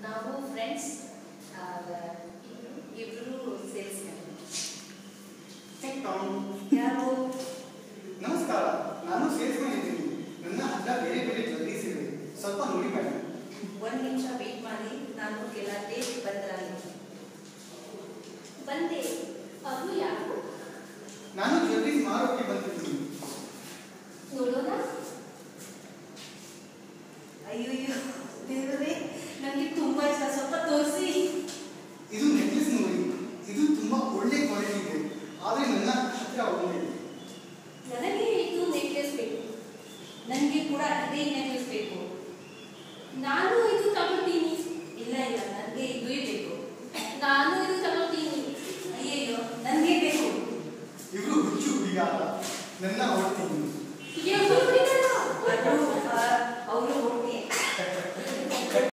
ನಾವು ಫ್ರೆಂಡ್ಸ್ ಇಬ್ರು ಸೇಲ್ಸ್ ಯಾರು ನಮಸ್ಕಾರ ನಾನು ಸೇಲ್ಸ್ಮನ್ ಇದ್ದೀನಿ ನನ್ನ ಹತ್ರ ಬೇರೆ ಬೇರೆ ಜ್ಯುವೆಲ್ಲರೀಸ್ ಇವೆ ಸ್ವಲ್ಪ ನೋಡಿ ಮೇಡಮ್ ಒಂದ್ ನಿಮಿಷ ವೇಟ್ ಮಾಡಿ ನಾನು ಕೆಲ ಡೇಟ್ ಬಂದ್ರಾಗಿ ಬಂದೆ ಅದು ಯಾರು ನಾನು ಜ್ಯುವೆಲ್ಲರೀಸ್ ಮಾರೋಕೆ ಬಂದಿದ್ದೀನಿ ನೋಡೋಣ ಅಯ್ಯಯ್ಯೋ ದೇವರೇ ನನಗೆ ತುಂಬಾ ಇಷ್ಟ ಸ್ವಲ್ಪ ತೋರಿಸಿ ಇದು ನೆಕ್ಲೆಸ್ ನೋಡಿ ಇದು ತುಂಬಾ ಒಳ್ಳೆ ಕ್ವಾಲಿಟಿ ಇದೆ ಆದರೆ ನನ್ನ ಹತ್ರ ಒಂದಿದೆ ನನಗೆ ಇದು ನೆಕ್ಲೆಸ್ ಬೇಕು ನನಗೆ ಕೂಡ ಇದೇ ನೆಕ್ಲೆಸ್ ಬೇಕು ನಾನು ಇದು ತಗೊಳ್ತೀನಿ ಇಲ್ಲ ಇಲ್ಲ ನನಗೆ ಇದು ಬೇಕು ನಾನು ಇದು ತಗೊಳ್ತೀನಿ ಅಯ್ಯಯ್ಯೋ ನನಗೆ ಬೇಕು ಇವರು ಹುಚ್ಚು ಹುಡುಗ ನನ್ನ ಹೊಡ್ತೀನಿ ಅಯ್ಯೋ